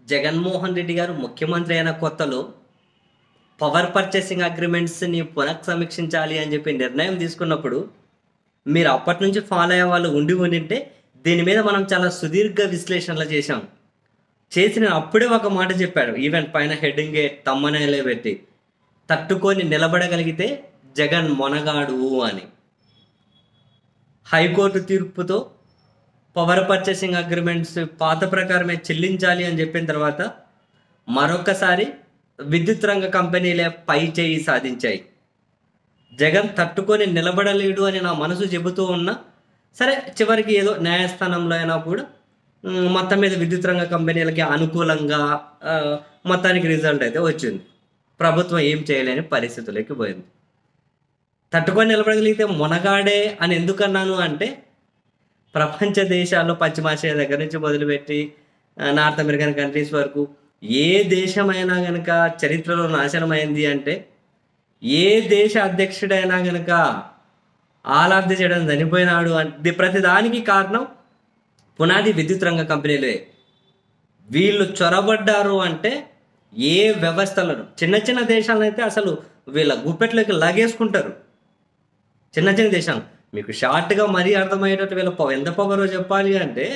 జగన్మోహన్ రెడ్డి గారు ముఖ్యమంత్రి అయిన కొత్తలో పవర్ పర్చేసింగ్ అగ్రిమెంట్స్ని పునఃసమీక్షించాలి అని చెప్పి నిర్ణయం తీసుకున్నప్పుడు మీరు అప్పటి నుంచి ఫాలో అయ్యే వాళ్ళు ఉండి ఉండింటే దీని మీద మనం చాలా సుదీర్ఘ విశ్లేషణలు చేశాం చేసిన అప్పుడే ఒక మాట చెప్పాడు ఈవెంట్ పైన హెడ్డింగే తమ్మనేలే పెట్టి తట్టుకొని నిలబడగలిగితే జగన్ మొనగాడు అని హైకోర్టు తీర్పుతో పవర్ పర్చేసింగ్ అగ్రిమెంట్స్ పాత ప్రకారమే చెల్లించాలి అని చెప్పిన తర్వాత మరొకసారి విద్యుత్ రంగ కంపెనీలే పై చేయి సాధించాయి జగన్ తట్టుకొని నిలబడలేడు అని నా మనసు చెబుతూ ఉన్నా సరే చివరికి ఏదో న్యాయస్థానంలో అయినా కూడా మ్, మొత్తం మీద విద్యుత్ రంగ కంపెనీలకి అనుకూలంగా ఆ, మొత్తానికి రిజల్ట్ అయితే వచ్చింది ప్రభుత్వం ఏం చేయలేని పరిస్థితులకి పోయింది తట్టుకొని నిలబడగలిగితే మునగాడే అని ఎందుకన్నాను అంటే ప్రపంచ దేశాల్లో పశ్చిమాసియా దగ్గర నుంచి మొదలుపెట్టి ఆ, నార్త్ అమెరికన్ కంట్రీస్ వరకు ఏ దేశమైనా కనుక చరిత్రలో నాశనమైంది అంటే ఏ దేశ అధ్యక్షుడైనా కనుక ఆలాబ్ది చేయడం చనిపోయినాడు అంటే ప్రతి దానికి కారణం పునాది విద్యుత్ రంగ కంపెనీలే వీళ్ళు చొరబడ్డారు అంటే ఏ వ్యవస్థలను చిన్న చిన్న దేశాలను అయితే అసలు వీళ్ళ గుప్పెట్లోకి లాగేసుకుంటారు చిన్న చిన్న దేశం మీకు షార్ట్గా మరీ అర్థమయ్యేటట్టు వీళ్ళ పొ- ఎంత పొగరో చెప్పాలి అంటే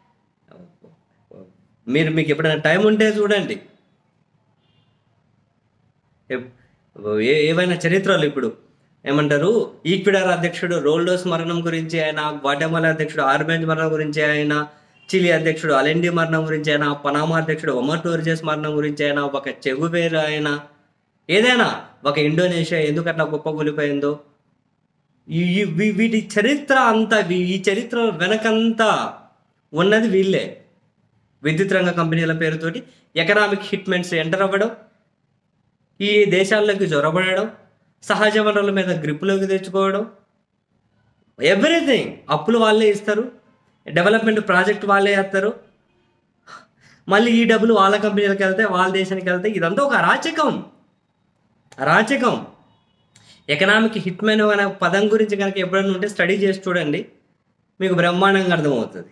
మీరు మీకు ఎప్పుడైనా టైం ఉంటే చూడండి ఎప్- ఏ- ఏవైనా చరిత్రలు ఇప్పుడు ఏమంటారు ఈక్విడార్ అధ్యక్షుడు రోల్డోస్ మరణం గురించి ఆయన వాటెమల అధ్యక్షుడు ఆర్బెంజ్ మరణం గురించి ఆయన చిలీ అధ్యక్షుడు అలెండి మరణం గురించి అయినా పనామా అధ్యక్షుడు ఒమర్ టోర్జెస్ మరణం గురించి అయినా ఒక చెగువేరు ఆయన ఏదైనా ఒక ఇండోనేషియా ఎందుకు అట్లా గొప్ప కూలిపోయిందో ఈ- ఈ- వీ- వీటి చరిత్ర అంతా వీ- ఈ చరిత్ర వెనకంతా ఉన్నది వీళ్ళే విద్యుత్ రంగ కంపెనీల పేరుతోటి ఎకనామిక్ హిట్మెంట్స్ ఎంటర్ అవ్వడం ఈ దేశాల్లోకి జొరబడడం సహజ వనరుల మీద గ్రిప్పులోకి తెచ్చుకోవడం ఎవ్రీథింగ్ అప్పులు వాళ్ళే ఇస్తారు డెవలప్మెంట్ ప్రాజెక్ట్ వాళ్ళే వేస్తారు మళ్ళీ ఈ డబ్బులు వాళ్ళ కంపెనీలకు వెళ్తే వాళ్ళ దేశానికి వెళ్తే ఇదంతా ఒక అరాచకం అరాచకం ఎకనామిక్ హిట్మెన్ అనే పదం గురించి కనుక ఎప్పుడైనా ఉంటే స్టడీ చేసి చూడండి మీకు బ్రహ్మాండంగా అర్థమవుతుంది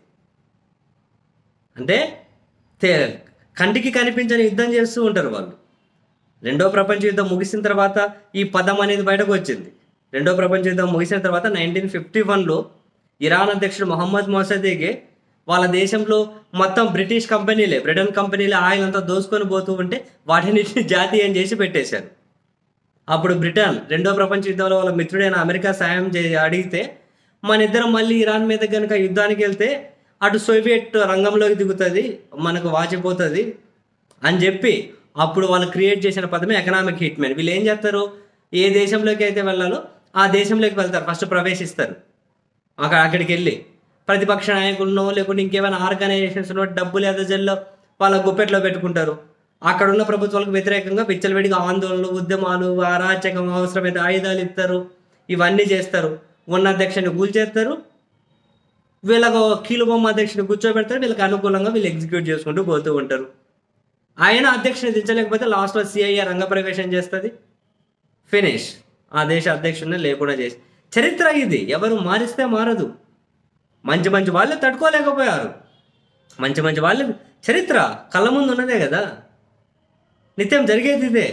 అంటే తే కంటికి కనిపించని యుద్ధం చేస్తూ ఉంటారు వాళ్ళు రెండో ప్రపంచ యుద్ధం ముగిసిన తర్వాత ఈ పదం అనేది బయటకు వచ్చింది రెండో ప్రపంచ యుద్ధం ముగిసిన తర్వాత నైన్టీన్ ఫిఫ్టీ వన్లో ఇరాన్ అధ్యక్షుడు మొహమ్మద్ మొసదేగే వాళ్ళ దేశంలో మొత్తం బ్రిటిష్ కంపెనీలే బ్రిటన్ కంపెనీలే ఆయిల్ అంతా దోసుకొని పోతూ ఉంటే వాటిని జాతీయం చేసి పెట్టేశారు అప్పుడు బ్రిటన్ రెండో ప్రపంచ యుద్ధంలో వాళ్ళ మిత్రుడైన అమెరికా సాయం చే అడిగితే మన ఇద్దరం మళ్ళీ ఇరాన్ మీద కనుక యుద్ధానికి వెళ్తే అటు సోవియట్ రంగంలోకి దిగుతుంది మనకు వాచిపోతుంది అని చెప్పి అప్పుడు వాళ్ళు క్రియేట్ చేసిన పదమే ఎకనామిక్ హిట్మెన్ వీళ్ళు ఏం చేస్తారు ఏ దేశంలోకి అయితే వెళ్ళాలో ఆ దేశంలోకి వెళ్తారు ఫస్ట్ ప్రవేశిస్తారు అక్కడ అక్కడికి వెళ్ళి ప్రతిపక్ష నాయకులను లేకుంటే ఇంకేమైనా ఆర్గనైజేషన్స్లో డబ్బులు ఎదజల్లో వాళ్ళ గుప్పెట్లో పెట్టుకుంటారు అక్కడ ఉన్న ప్రభుత్వాలకు వ్యతిరేకంగా విచ్చలవిడిగా ఆందోళనలు ఉద్యమాలు అరాచకం అవసరమైతే ఆయుధాలు ఇస్తారు ఇవన్నీ చేస్తారు ఉన్న అధ్యక్షుని కూల్చేస్తారు వీళ్ళకు కీలుబొమ్మ అధ్యక్షుని కూర్చోబెడతారు వీళ్ళకి అనుకూలంగా వీళ్ళు ఎగ్జిక్యూట్ చేసుకుంటూ పోతూ ఉంటారు ఆయన అధ్యక్షుని దించలేకపోతే లాస్ట్లో సిఐఏ రంగప్రవేశం చేస్తుంది ఫినిష్ ఆ దేశ అధ్యక్షుడిని లేకుండా చేసి చరిత్ర ఇది ఎవరు మారిస్తే మారదు మంచి మంచి వాళ్ళే తట్టుకోలేకపోయారు మంచి మంచి వాళ్ళు చరిత్ర కళ్ళ ముందు ఉన్నదే కదా నిత్యం జరిగేది ఇదే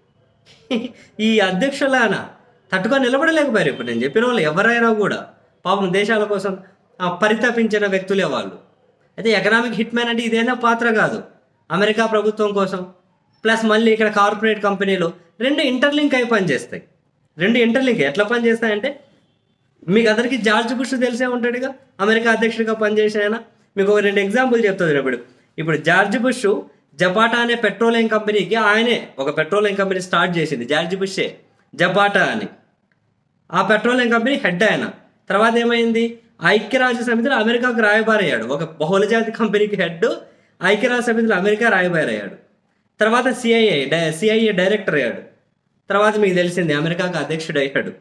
ఈ అధ్యక్షులాన తట్టుకొని నిలబడలేకపోయారు ఇప్పుడు నేను చెప్పిన వాళ్ళు ఎవరైనా కూడా పాపం దేశాల కోసం ఆ, పరితపించిన వ్యక్తులే వాళ్ళు అయితే ఎకనామిక్ హిట్ మ్యాన్ అంటే ఇదేనా పాత్ర కాదు అమెరికా ప్రభుత్వం కోసం ప్లస్ మళ్ళీ ఇక్కడ కార్పొరేట్ కంపెనీలు రెండు ఇంటర్లింక్ అయి పనిచేస్తాయి రెండు ఇంటర్లింక్ ఎట్లా పనిచేస్తాయంటే మీకు అందరికీ జార్జ్ బుష్ తెలిసే ఉంటాడుగా అమెరికా అధ్యక్షుడిగా పనిచేసిన ఆయన మీకు ఒక రెండు ఎగ్జాంపుల్ చెప్తుంది ఇప్పుడు ఇప్పుడు జార్జ్ బుష్ జపాటా అనే పెట్రోలియం కంపెనీకి ఆయనే ఒక పెట్రోలియం కంపెనీ స్టార్ట్ చేసింది జార్జ్ బుషే జపాటా అని ఆ పెట్రోలియం కంపెనీ హెడ్ ఆయన తర్వాత ఏమైంది ఐక్యరాజ్య సమితిలో అమెరికాకు రాయబారి అయ్యాడు ఒక బహుళజాతి కంపెనీకి హెడ్ ఐక్యరాజ్య సమితిలో అమెరికా రాయబారి అయ్యాడు తర్వాత సిఐఏ సిఐఏ డైరెక్టర్ అయ్యాడు తర్వాత మీకు తెలిసింది అమెరికాకు అధ్యక్షుడు అయ్యాడు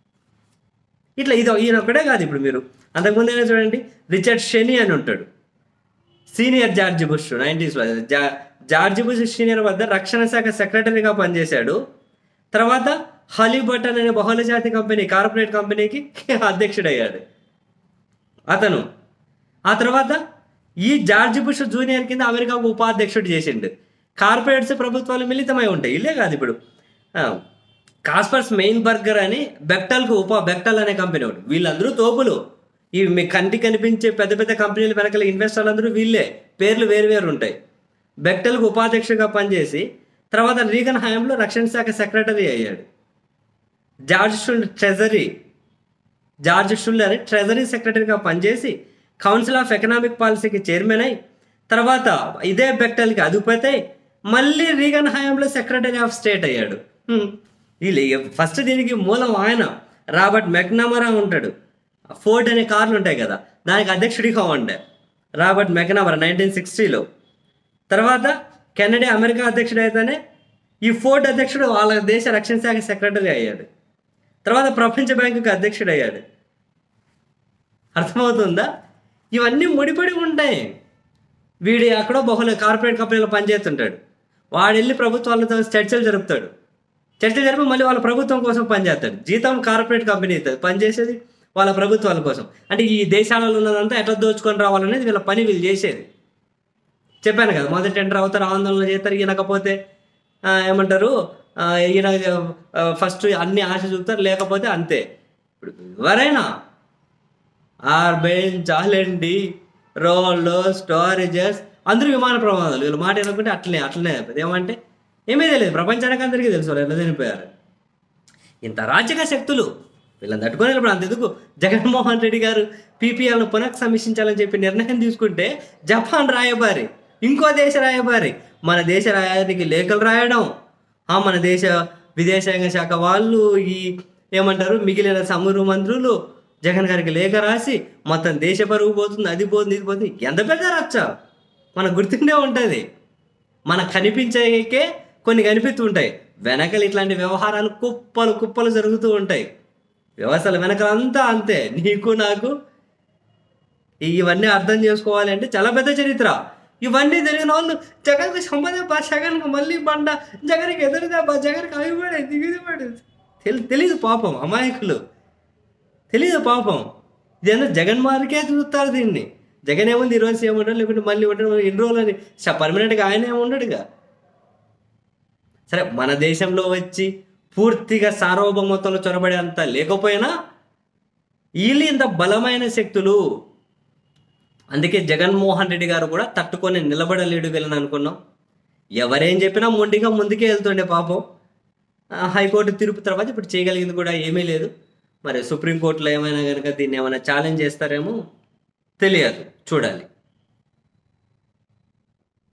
ఇట్లా ఇది ఈయన ఒక్కడే కాదు ఇప్పుడు మీరు అంతకుముందైనా చూడండి రిచర్డ్ షెనీ అని ఉంటాడు senior George Bush nineties George Bush senior వద్ద రక్షణ శాఖ సెక్రటరీగా పనిచేశాడు తర్వాత హాలీబటన్ అనే బహుళజాతి కంపెనీ కార్పొరేట్ కంపెనీకి అధ్యక్షుడయ్యాడు అతను ఆ తర్వాత ఈ జార్జ్ బుష్ జూనియర్ కింద అమెరికాకు ఉపాధ్యక్షుడు చేసిండు కార్పొరేట్స్ ప్రభుత్వాలు మిళితమై ఉంటాయి ఇల్లే కాదు ఇప్పుడు ఆ, కాస్పర్స్ మెయిన్ బర్గర్ అని బెక్టల్కు ఉప బెక్టల్ అనే కంపెనీ ఒకటి వీళ్ళందరూ తోపులు ఈ మీ కంటికి కనిపించే పెద్ద పెద్ద కంపెనీల వెనకాల ఇన్వెస్టర్లు అందరూ వీళ్ళే పేర్లు వేరు వేరు ఉంటాయి బెక్టల్కు ఉపాధ్యక్షుడిగా పనిచేసి తర్వాత రీగన్ హయాంలో రక్షణ శాఖ సెక్రటరీ అయ్యాడు జార్జ్ షుల్ ట్రెజరీ జార్జ్ షుల్లర్ ట్రెజరీ సెక్రటరీగా పనిచేసి కౌన్సిల్ ఆఫ్ ఎకనామిక్ పాలసీకి చైర్మన్ అయి తర్వాత ఇదే బెక్టల్కి అధిపతి అయి మళ్ళీ రీగన్ హయాంలో సెక్రటరీ ఆఫ్ స్టేట్ అయ్యాడు హ్మ్. వీళ్ళు ఫస్ట్ దీనికి మూలం ఆయన రాబర్ట్ మెక్నమరా ఉంటాడు ఫోర్డ్ అనే కార్లు ఉంటాయి కదా దానికి అధ్యక్షుడిగా ఉండే రాబర్ట్ మెక్నమరా నైన్టీన్ సిక్స్టీలో తర్వాత కెనడీ అమెరికా అధ్యక్షుడు అయితేనే ఈ ఫోర్డ్ అధ్యక్షుడు వాళ్ళ దేశ రక్షణ శాఖ సెక్రటరీ అయ్యాడు తర్వాత ప్రపంచ బ్యాంకుకి అధ్యక్షుడు అయ్యాడు అర్థమవుతుందా ఇవన్నీ ముడిపడి ఉంటాయి వీడు ఎక్కడో బహుళ కార్పొరేట్ కంపెనీలో పనిచేస్తుంటాడు వాడు వెళ్ళి ప్రభుత్వాలతో చర్చలు జరుపుతాడు చర్చలు జరిపి మళ్ళీ వాళ్ళ ప్రభుత్వం కోసం పనిచేస్తాడు జీతం కార్పొరేట్ కంపెనీ ఇస్తుంది పనిచేసేది వాళ్ళ ప్రభుత్వాల కోసం అంటే ఈ దేశాలలో ఉన్నదంతా ఎట్లా దోచుకొని రావాలనేది వీళ్ళ పని వీళ్ళు చేసేది చెప్పాను కదా మొదటి టెండర్ అవుతారు ఆందోళన చేస్తారు ఈయనకపోతే ఆ, ఏమంటారు ఆ, ఈయన ఫస్ట్ అన్ని ఆశ చూపుతారు లేకపోతే అంతే ఇప్పుడు ఎవరైనా ఆర్బెన్ చాలండి రోళ్ళు స్టోరేజెస్ అందరూ విమాన ప్రమాదాలు వీళ్ళు మాట అనుకుంటే అట్లనే అట్లనే అయిపోయింది ఏమంటే ఏమీ తెలియదు ప్రపంచానికి అందరికీ తెలుసు వాళ్ళు ఎట్లా చనిపోయారు ఇంత రాజకీయ శక్తులు వీళ్ళని తట్టుకొని ఇప్పుడు అంతెందుకు జగన్మోహన్ రెడ్డి గారు పీపీఎల్ను పునఃసమీక్షించాలని చెప్పి నిర్ణయం తీసుకుంటే జపాన్ రాయబారి ఇంకో దేశ రాయబారి మన దేశ రాయబారికి లేఖలు రాయడం ఆ మన దేశ విదేశాంగ శాఖ వాళ్ళు ఈ ఏమంటారు మిగిలిన సమూరు మంత్రులు జగన్ గారికి లేఖ రాసి మొత్తం దేశ పరుగు పోతుంది అది పోతుంది ఇది పోతుంది ఎంత పెద్ద రచ్చ మనకు గుర్తుండే ఉంటుంది మనకు కనిపించేకే కొన్ని కనిపిస్తుంటాయి వెనకలు ఇట్లాంటి వ్యవహారాలు కుప్పలు కుప్పలు జరుగుతూ ఉంటాయి వ్యవస్థల వెనకలంతా అంతే నీకు నాకు ఇవన్నీ అర్థం చేసుకోవాలి అంటే చాలా పెద్ద చరిత్ర ఇవన్నీ తెలియని వాళ్ళు జగన్కి సంబంధం జగన్కి మళ్ళీ బండ జగన్కి ఎదురుదా బా జగన్కి అవిపడే దిగుదిపడే తెలి తెలీదు పాపం అమాయకులు తెలియదు పాపం ఇదేదో జగన్ మార్కే చూస్తారు దీన్ని జగన్ ఏముంది ఈరోజు సీఎం ఉంటాడు లేకుంటే మళ్ళీ ఉంటాడు ఎన్ని రోజులు అని పర్మనెంట్గా ఆయన ఏమి ఉండడుగా సరే మన దేశంలో వచ్చి పూర్తిగా సార్వభౌమత్వంలో చొరబడే అంత లేకపోయినా వీళ్ళు ఇంత బలమైన శక్తులు అందుకే జగన్మోహన్ రెడ్డి గారు కూడా తట్టుకొని నిలబడలేడు వీళ్ళని అనుకున్నాం ఎవరేం చెప్పినా మొండిగా ముందుకే వెళ్తుండే పాపం ఆ, హైకోర్టు తీర్పు తర్వాత ఇప్పుడు చేయగలిగింది కూడా ఏమీ లేదు మరి సుప్రీంకోర్టులో ఏమైనా కనుక దీన్ని ఏమైనా ఛాలెంజ్ చేస్తారేమో తెలియదు చూడాలి